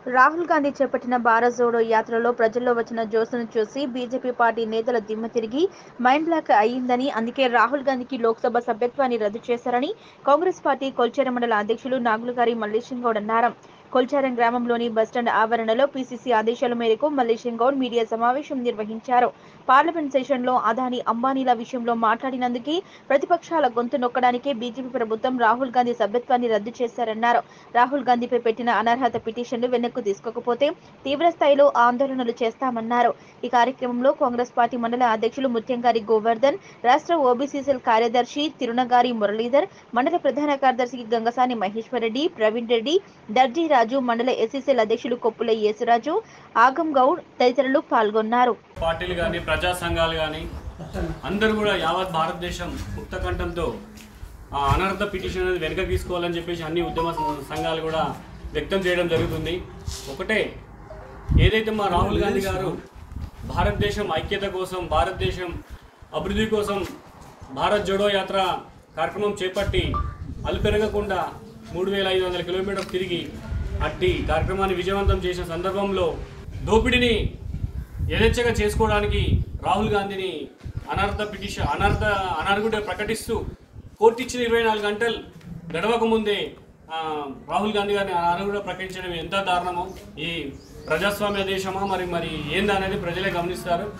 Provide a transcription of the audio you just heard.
రాహుల్ గాంధీ చేపట్టిన భారత్ జోడో యాత్రలో ప్రజల్లో వచ్చిన జోసును చూసి బీజేపీ పార్టీ నేతల దిమ్మ తిరిగి మైండ్ బ్లాక్ అయ్యిందని అందుకే రాహుల్ గాంధీకి లోక్సభ సభ్యత్వాన్ని రద్దు చేశారని కాంగ్రెస్ పార్టీ కొల్చేర మండల అధ్యక్షులు నాగులగారి మల్లేశం గౌడ్ అన్నారు కొల్చారం గ్రామంలోని బస్టాండ్ ఆవరణలో పీసీసీ ఆదేశాల మేరకు మల్లేశం గౌడ్ మీడియా సమావేశం నిర్వహించారు పార్లమెంట్ సెషన్లో అదాని అంబానీల విషయంలో మాట్లాడినందుకే ప్రతిపక్షాల గొంతు నొక్కడానికే బీజేపీ ప్రభుత్వం రాహుల్ గాంధీ సభ్యత్వాన్ని రద్దు చేశారన్నారు రాహుల్ గాంధీపై పెట్టిన అనర్హత పిటిషన్లు వెనక్కు తీసుకోకపోతే తీవ్ర స్థాయిలో ఆందోళనలు చేస్తామన్నారు ఈ కార్యక్రమంలో కాంగ్రెస్ పార్టీ మండల అధ్యక్షులు ముత్యంగారి గోవర్ధన్ రాష్ట్ర ఓబీసీ సెల్ కార్యదర్శి తిరునగారి మురళీధర్ మండల ప్రధాన కార్యదర్శి గంగసాని మహేశ్వరరెడ్డి ప్రవీణ్ రెడ్డి దర్జీ రాజు మండల ఎస్సీసీఎల్ అధ్యక్షులు కొప్పుల యేసురాజు ఆగం గౌడ్ తదితరులు పాల్గొన్నారు పార్టీలు కానీ ప్రజా సంఘాలు కానీ అందరూ కూడా యావత్ భారతదేశం ముక్తకంఠంతో ఆ అనర్థ పిటిషన్ అనేది వెనక తీసుకోవాలని చెప్పేసి అన్ని ఉద్యమ సం- సంఘాలు కూడా వ్యక్తం చేయడం జరుగుతుంది ఒకటే ఏదైతే మా రాహుల్ గాంధీ గారు భారతదేశం ఐక్యత కోసం భారతదేశం అభివృద్ధి కోసం భారత్ జోడో యాత్ర కార్యక్రమం చేపట్టి అలుపెరగకుండా మూడు వేల ఐదు వందల కిలోమీటర్ తిరిగి అట్టి కార్యక్రమాన్ని విజయవంతం చేసిన సందర్భంలో దోపిడీని యథేచ్ఛగా చేసుకోవడానికి రాహుల్ గాంధీని అనర్థ పిటిషన్ అనర్థ అనర్హుడ ప్రకటిస్తూ కోర్టు ఇచ్చిన ఇరవై నాలుగు గంటలు గడవక ముందే ఆ, రాహుల్ గాంధీ గారిని అనర్హుడ ప్రకటించడం ఎంత దారుణమో ఈ ప్రజాస్వామ్య దేశమా మరి మరి ఏందనేది ప్రజలే గమనిస్తారు